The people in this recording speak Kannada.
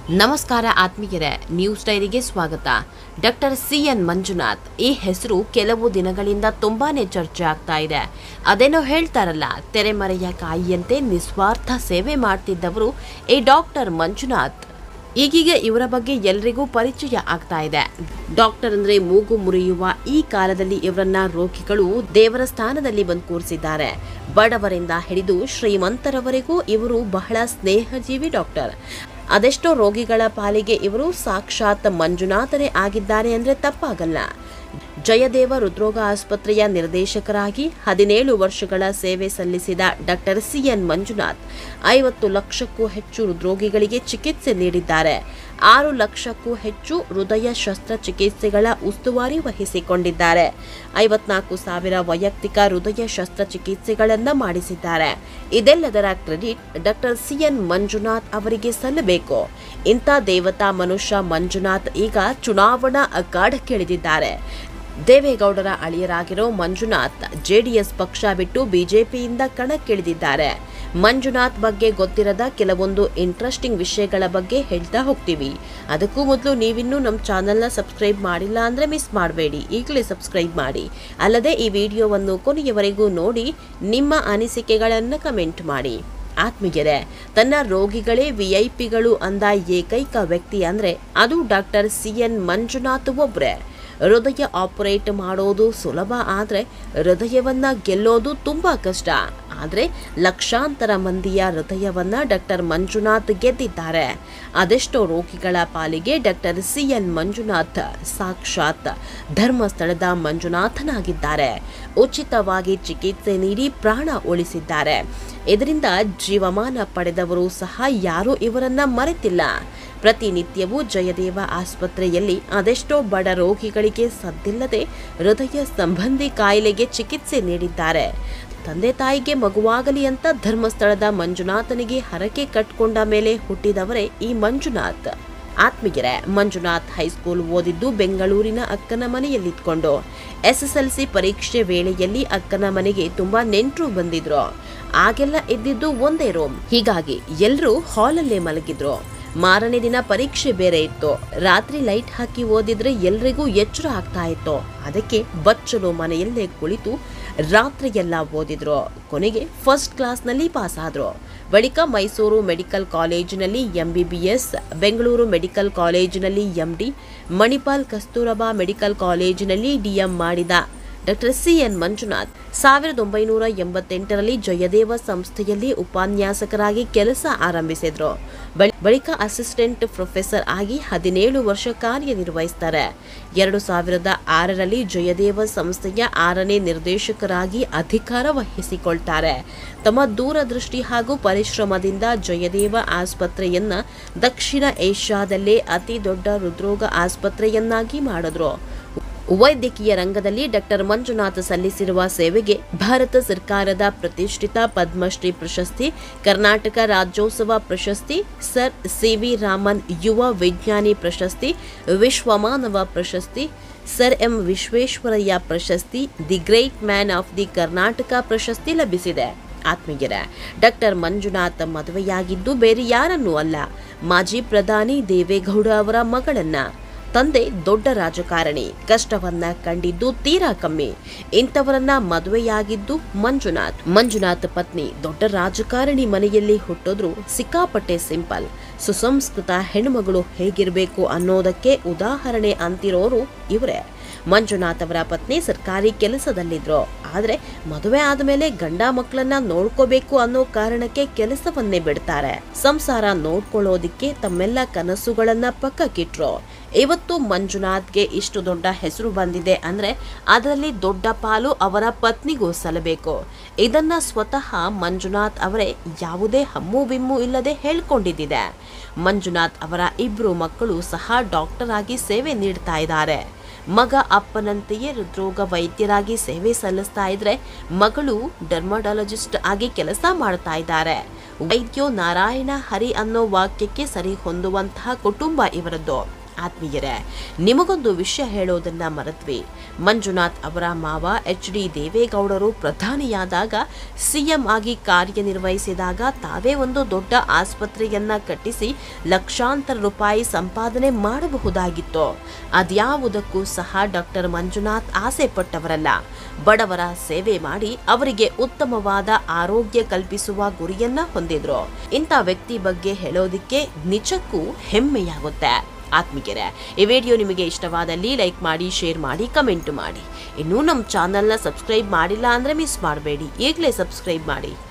ನಮಸ್ಕಾರ ಆತ್ಮೀಯರೇ ನ್ಯೂಸ್ ಡೈರಿಗೆ ಸ್ವಾಗತ ಡಾಕ್ಟರ್ ಸಿ ಎನ್ ಮಂಜುನಾಥ್ ಈ ಹೆಸರು ಕೆಲವು ದಿನಗಳಿಂದ ತುಂಬಾನೇ ಚರ್ಚೆ ಆಗ್ತಾ ಇದೆ ಅದೇನೋ ಹೇಳ್ತಾರಲ್ಲ ತೆರೆಮರೆಯ ಕಾಯಿಯಂತೆ ನಿಸ್ವಾರ್ಥ ಸೇವೆ ಮಾಡ್ತಿದ್ದವರು ಈ ಡಾಕ್ಟರ್ ಮಂಜುನಾಥ್ ಈಗೀಗ ಇವರ ಬಗ್ಗೆ ಎಲ್ರಿಗೂ ಪರಿಚಯ ಆಗ್ತಾ ಇದೆ ಡಾಕ್ಟರ್ ಅಂದ್ರೆ ಮೂಗು ಮುರಿಯುವ ಈ ಕಾಲದಲ್ಲಿ ಇವರನ್ನ ರೋಗಿಗಳು ದೇವರ ಸ್ಥಾನದಲ್ಲಿ ಬಂದು ಕೂರಿಸಿದ್ದಾರೆ ಬಡವರಿಂದ ಹಿಡಿದು ಶ್ರೀಮಂತರವರೆಗೂ ಇವರು ಬಹಳ ಸ್ನೇಹಜೀವಿ ಡಾಕ್ಟರ್ ಅದೆಷ್ಟೋ ರೋಗಿಗಳ ಪಾಲಿಗೆ ಇವರು ಸಾಕ್ಷಾತ್ ಮಂಜುನಾಥರೇ ಆಗಿದ್ದಾರೆ ಅಂದ್ರೆ ತಪ್ಪಾಗಲ್ಲ ಜಯದೇವ ಹೃದ್ರೋಗ ಆಸ್ಪತ್ರೆಯ ನಿರ್ದೇಶಕರಾಗಿ ಹದಿನೇಳು ವರ್ಷಗಳ ಸೇವೆ ಸಲ್ಲಿಸಿದ ಡಾಕ್ಟರ್ ಸಿ ಎನ್ ಮಂಜುನಾಥ್ ಐವತ್ತು ಲಕ್ಷಕ್ಕೂ ಹೆಚ್ಚು ಹೃದ್ರೋಗಿಗಳಿಗೆ ಚಿಕಿತ್ಸೆ ನೀಡಿದ್ದಾರೆ ಆರು ಲಕ್ಷಕ್ಕೂ ಹೆಚ್ಚು ಹೃದಯ ಶಸ್ತ್ರಚಿಕಿತ್ಸೆಗಳ ಉಸ್ತುವಾರಿ ವಹಿಸಿಕೊಂಡಿದ್ದಾರೆ ಐವತ್ನಾಲ್ಕು ಸಾವಿರ ವೈಯಕ್ತಿಕ ಹೃದಯ ಶಸ್ತ್ರಚಿಕಿತ್ಸೆಗಳನ್ನ ಮಾಡಿಸಿದ್ದಾರೆ ಇದೆಲ್ಲದರ credit doctor C N Manjunath ಅವರಿಗೆ ಸಲ್ಲಬೇಕು ಇಂಥ ದೇವತಾ ಮನುಷ್ಯ ಮಂಜುನಾಥ್ ಈಗ ಚುನಾವಣಾ ಅಖಾಡಕ್ಕಿಳಿದಿದ್ದಾರೆ ದೇವೇಗೌಡರ ಅಳಿಯರಾಗಿರೋ ಮಂಜುನಾಥ್ ಜೆಡಿಎಸ್ ಪಕ್ಷ ಬಿಟ್ಟು ಬಿಜೆಪಿಯಿಂದ ಕಣಕ್ಕಿಳಿದಿದ್ದಾರೆ ಮಂಜುನಾಥ್ ಬಗ್ಗೆ ಗೊತ್ತಿರದ ಕೆಲವೊಂದು ಇಂಟ್ರೆಸ್ಟಿಂಗ್ ವಿಷಯಗಳ ಬಗ್ಗೆ ಹೇಳ್ತಾ ಹೋಗ್ತೀವಿ ಅದಕ್ಕೂ ಮೊದಲು ನೀವಿನ್ನೂ ನಮ್ಮ ಚಾನಲ್ನ ಸಬ್ಸ್ಕ್ರೈಬ್ ಮಾಡಿಲ್ಲ ಅಂದರೆ ಮಿಸ್ ಮಾಡಬೇಡಿ ಈಗಲೇ ಸಬ್ಸ್ಕ್ರೈಬ್ ಮಾಡಿ ಅಲ್ಲದೆ ಈ ವಿಡಿಯೋವನ್ನು ಕೊನೆಯವರೆಗೂ ನೋಡಿ ನಿಮ್ಮ ಅನಿಸಿಕೆಗಳನ್ನು ಕಮೆಂಟ್ ಮಾಡಿ ಆತ್ಮೀಯರೇ ತನ್ನ ರೋಗಿಗಳೇ ವಿಐಪಿಗಳು ಅಂದ ಏಕೈಕ ವ್ಯಕ್ತಿ ಅಂದ್ರೆ ಅದು ಡಾಕ್ಟರ್ ಸಿ ಎನ್ ಮಂಜುನಾಥ್ ಒಬ್ರೆ ಹೃದಯ ಆಪರೇಟ್ ಮಾಡೋದು ಸುಲಭ ಆದರೆ ಹೃದಯವನ್ನ ಗೆಲ್ಲೋದು ತುಂಬಾ ಕಷ್ಟ ಆದರೆ ಲಕ್ಷಾಂತರ ಮಂದಿಯ ಹೃದಯವನ್ನ ಡಾಕ್ಟರ್ ಮಂಜುನಾಥ್ ಗೆದ್ದಿದ್ದಾರೆ ಅದೆಷ್ಟೋ ರೋಗಿಗಳ ಪಾಲಿಗೆ ಡಾಕ್ಟರ್ ಸಿ ಎನ್ ಮಂಜುನಾಥ್ ಸಾಕ್ಷಾತ್ ಧರ್ಮಸ್ಥಳದ ಮಂಜುನಾಥನಾಗಿದ್ದಾರೆ ಉಚಿತವಾಗಿ ಚಿಕಿತ್ಸೆ ನೀಡಿ ಪ್ರಾಣ ಉಳಿಸಿದ್ದಾರೆ ಇದರಿಂದ ಜೀವಮಾನ ಪಡೆದವರು ಸಹ ಯಾರೂ ಇವರನ್ನ ಮರೆತಿಲ್ಲ ಪ್ರತಿನಿತ್ಯವೂ ಜಯದೇವ ಆಸ್ಪತ್ರೆಯಲ್ಲಿ ಅದೆಷ್ಟೋ ಬಡ ರೋಗಿಗಳಿಗೆ ಸದ್ದಿಲ್ಲದೆ ಹೃದಯ ಸಂಬಂಧಿ ಕಾಯಿಲೆಗೆ ಚಿಕಿತ್ಸೆ ನೀಡಿದ್ದಾರೆ ತಂದೆ ತಾಯಿಗೆ ಮಗುವಾಗಲಿ ಅಂತ ಧರ್ಮಸ್ಥಳದ ಮಂಜುನಾಥನಿಗೆ ಹರಕೆ ಕಟ್ಕೊಂಡ ಮೇಲೆ ಹುಟ್ಟಿದವರೇ ಈ ಮಂಜುನಾಥ್ ಆತ್ಮೀಯರೇ ಮಂಜುನಾಥ್ ಹೈಸ್ಕೂಲ್ ಓದಿದ್ದು ಬೆಂಗಳೂರಿನ ಅಕ್ಕನ ಮನೆಯಲ್ಲಿದ್ಕೊಂಡು ಎಸ್ಎಸ್ಎಲ್ಸಿ ಪರೀಕ್ಷೆ ವೇಳೆಯಲ್ಲಿ ಅಕ್ಕನ ಮನೆಗೆ ತುಂಬಾ ನೆಂಟರು ಬಂದಿದ್ರು ಆಗೆಲ್ಲ ಇದ್ದಿದ್ದು ಒಂದೇ ರೂಮ್ ಹೀಗಾಗಿ ಎಲ್ಲರೂ ಹಾಲಲ್ಲೇ ಮಲಗಿದ್ರು ಮಾರನೇ ದಿನ ಪರೀಕ್ಷೆ ಬೇರೆ ಇತ್ತು ರಾತ್ರಿ ಲೈಟ್ ಹಾಕಿ ಓದಿದ್ರೆ ಎಲ್ರಿಗೂ ಎಚ್ಚರ ಆಗ್ತಾ ಇತ್ತು ಅದಕ್ಕೆ ಬಚ್ಚಲು ಮನೆಯಲ್ಲೇ ಕುಳಿತು ರಾತ್ರಿಯೆಲ್ಲ ಓದಿದ್ರು ಕೊನೆಗೆ ಫಸ್ಟ್ ಕ್ಲಾಸ್ನಲ್ಲಿ ಪಾಸ್ ಆದ್ರು ಬಳಿಕ ಮೈಸೂರು ಮೆಡಿಕಲ್ ಕಾಲೇಜಿನಲ್ಲಿ ಎಂಬಿಬಿಎಸ್ ಬೆಂಗಳೂರು ಮೆಡಿಕಲ್ ಕಾಲೇಜಿನಲ್ಲಿ ಎಂಡಿ ಮಣಿಪಾಲ್ ಕಸ್ತೂರಬಾ ಮೆಡಿಕಲ್ ಕಾಲೇಜಿನಲ್ಲಿ ಡಿಎಂ ಮಾಡಿದ ಡಾಕ್ಟರ್ ಸಿ ಎನ್ ಮಂಜುನಾಥ್ ಸಾವಿರದ ಒಂಬೈನೂರ ಎಂಬತ್ತೆಂಟರಲ್ಲಿ ಜಯದೇವ ಸಂಸ್ಥೆಯಲ್ಲಿ ಉಪನ್ಯಾಸಕರಾಗಿ ಕೆಲಸ ಆರಂಭಿಸಿದ್ರು ಬಳಿ- ಬಳಿಕ ಅಸಿಸ್ಟೆಂಟ್ ಪ್ರೊಫೆಸರ್ ಆಗಿ ಹದಿನೇಳು ವರ್ಷ ಕಾರ್ಯನಿರ್ವಹಿಸ್ತಾರೆ ಎರಡು ಸಾವಿರದ ಆರರಲ್ಲಿ ಜಯದೇವ ಸಂಸ್ಥೆಯ ಆರನೇ ನಿರ್ದೇಶಕರಾಗಿ ಅಧಿಕಾರ ವಹಿಸಿಕೊಳ್ತಾರೆ ತಮ್ಮ ದೂರದೃಷ್ಟಿ ಹಾಗೂ ಪರಿಶ್ರಮದಿಂದ ಜಯದೇವ ಆಸ್ಪತ್ರೆಯನ್ನ ದಕ್ಷಿಣ ಏಷ್ಯಾದಲ್ಲೇ ಅತಿ ದೊಡ್ಡ ಹೃದ್ರೋಗ ಆಸ್ಪತ್ರೆಯನ್ನಾಗಿ ಮಾಡಿದ್ರು ವೈದ್ಯಕೀಯ ರಂಗದಲ್ಲಿ ಡಾಕ್ಟರ್ ಮಂಜುನಾಥ್ ಸಲ್ಲಿಸಿರುವ ಸೇವೆಗೆ ಭಾರತ ಸರ್ಕಾರದ ಪ್ರತಿಷ್ಠಿತ ಪದ್ಮಶ್ರೀ ಪ್ರಶಸ್ತಿ ಕರ್ನಾಟಕ ರಾಜ್ಯೋತ್ಸವ ಪ್ರಶಸ್ತಿ ಸರ್ ಸಿ ವಿ ರಾಮನ್ ಯುವ ವಿಜ್ಞಾನಿ ಪ್ರಶಸ್ತಿ ವಿಶ್ವಮಾನವ ಪ್ರಶಸ್ತಿ ಸರ್ ಎಂ ವಿಶ್ವೇಶ್ವರಯ್ಯ ಪ್ರಶಸ್ತಿ the great man of the Karnataka ಪ್ರಶಸ್ತಿ ಲಭಿಸಿದೆ ಆತ್ಮೀಯರೇ ಡಾಕ್ಟರ್ ಮಂಜುನಾಥ್ ಮದುವೆಯಾಗಿದ್ದು ಬೇರೆ ಯಾರನ್ನೂ ಅಲ್ಲ ಮಾಜಿ ಪ್ರಧಾನಿ ದೇವೇಗೌಡ ಅವರ ಮಗಳನ್ನ ತಂದೆ ದೊಡ್ಡ ರಾಜಕಾರಣಿ ಕಷ್ಟವನ್ನ ಕಂಡಿದ್ದು ತೀರಾ ಕಮ್ಮಿ ಇಂಥವರನ್ನ ಮದುವೆಯಾಗಿದ್ದು ಮಂಜುನಾಥ್ ಮಂಜುನಾಥ್ ಪತ್ನಿ ದೊಡ್ಡ ರಾಜಕಾರಣಿ ಮನೆಯಲ್ಲಿ ಹುಟ್ಟಿದ್ರು ಸಿಕ್ಕಾಪಟ್ಟೆ ಸಿಂಪಲ್ ಸುಸಂಸ್ಕೃತ ಹೆಣ್ಮಗಳು ಹೇಗಿರಬೇಕು ಅನ್ನೋದಕ್ಕೆ ಉದಾಹರಣೆ ಅಂತಿರೋರು ಇವರೇ ಮಂಜುನಾಥ್ ಅವರ ಪತ್ನಿ ಸರ್ಕಾರಿ ಕೆಲಸದಲ್ಲಿದ್ರು ಆದ್ರೆ ಮದುವೆ ಆದ್ಮೇಲೆ ಗಂಡ ಮಕ್ಕಳನ್ನ ನೋಡ್ಕೋಬೇಕು ಅನ್ನೋ ಕಾರಣಕ್ಕೆ ಕೆಲಸವನ್ನೇ ಬಿಡ್ತಾರೆ ಸಂಸಾರ ನೋಡ್ಕೊಳ್ಳೋದಿಕ್ಕೆ ತಮ್ಮೆಲ್ಲ ಕನಸುಗಳನ್ನ ಪಕ್ಕಕ್ಕಿಟ್ರು ಇವತ್ತು ಮಂಜುನಾಥ್ಗೆ ಇಷ್ಟು ದೊಡ್ಡ ಹೆಸರು ಬಂದಿದೆ ಅಂದ್ರೆ ಅದರಲ್ಲಿ ದೊಡ್ಡ ಪಾಲು ಅವರ ಪತ್ನಿಗೂ ಸಲ್ಲಬೇಕು ಇದನ್ನ ಸ್ವತಃ ಮಂಜುನಾಥ್ ಅವರೇ ಯಾವುದೇ ಹಮ್ಮು ಬಿಮ್ಮು ಇಲ್ಲದೆ ಹೇಳ್ಕೊಂಡಿದ್ದಿದೆ ಮಂಜುನಾಥ್ ಅವರ ಇಬ್ರು ಮಕ್ಕಳು ಸಹ ಡಾಕ್ಟರ್ ಆಗಿ ಸೇವೆ ನೀಡ್ತಾ ಇದ್ದಾರೆ ಮಗ ಅಪ್ಪನಂತೆಯೇ ಹೃದ್ರೋಗ ವೈದ್ಯರಾಗಿ ಸೇವೆ ಸಲ್ಲಿಸ್ತಾ ಇದ್ರೆ ಮಗಳು ಡರ್ಮಟಾಲಜಿಸ್ಟ್ ಆಗಿ ಕೆಲಸ ಮಾಡ್ತಾ ಇದ್ದಾರೆ ವೈದ್ಯೋ ನಾರಾಯಣ ಹರಿ ಅನ್ನೋ ವಾಕ್ಯಕ್ಕೆ ಸರಿ ಹೊಂದುವಂತಹ ಕುಟುಂಬ ಇವರದ್ದು ಆತ್ಮೀಯರೇ ನಿಮಗೊಂದು ವಿಷಯ ಹೇಳೋದನ್ನ ಮರೆತ್ವಿ ಮಂಜುನಾಥ್ ಅವರ ಮಾವ ಎಚ್ ಡಿ ದೇವೇಗೌಡರು ಪ್ರಧಾನಿಯಾದಾಗ ಸಿಎಂ ಆಗಿ ಕಾರ್ಯನಿರ್ವಹಿಸಿದಾಗ ತಾವೇ ಒಂದು ದೊಡ್ಡ ಆಸ್ಪತ್ರೆಯನ್ನ ಕಟ್ಟಿಸಿ ಲಕ್ಷಾಂತರ ರೂಪಾಯಿ ಸಂಪಾದನೆ ಮಾಡಬಹುದಾಗಿತ್ತು ಅದ್ಯಾವುದಕ್ಕೂ ಸಹ ಡಾಕ್ಟರ್ ಮಂಜುನಾಥ್ ಆಸೆ ಪಟ್ಟವರಲ್ಲ ಬಡವರ ಸೇವೆ ಮಾಡಿ ಅವರಿಗೆ ಉತ್ತಮವಾದ ಆರೋಗ್ಯ ಕಲ್ಪಿಸುವ ಗುರಿಯನ್ನ ಹೊಂದಿದ್ರು ಇಂಥ ವ್ಯಕ್ತಿ ಬಗ್ಗೆ ಹೇಳೋದಿಕ್ಕೆ ನಿಜಕ್ಕೂ ಹೆಮ್ಮೆಯಾಗುತ್ತೆ ಆತ್ಮಿಗೆರೆ ಈ ವಿಡಿಯೋ ನಿಮಗೆ ಇಷ್ಟವಾದಲ್ಲಿ ಲೈಕ್ ಮಾಡಿ ಶೇರ್ ಮಾಡಿ ಕಮೆಂಟ್ ಮಾಡಿ ಇನ್ನೂ ನಮ್ಮ ಚಾನಲ್ನ ಸಬ್ಸ್ಕ್ರೈಬ್ ಮಾಡಿಲ್ಲ ಅಂದರೆ ಮಿಸ್ ಮಾಡಬೇಡಿ ಈಗಲೇ ಸಬ್ಸ್ಕ್ರೈಬ್ ಮಾಡಿ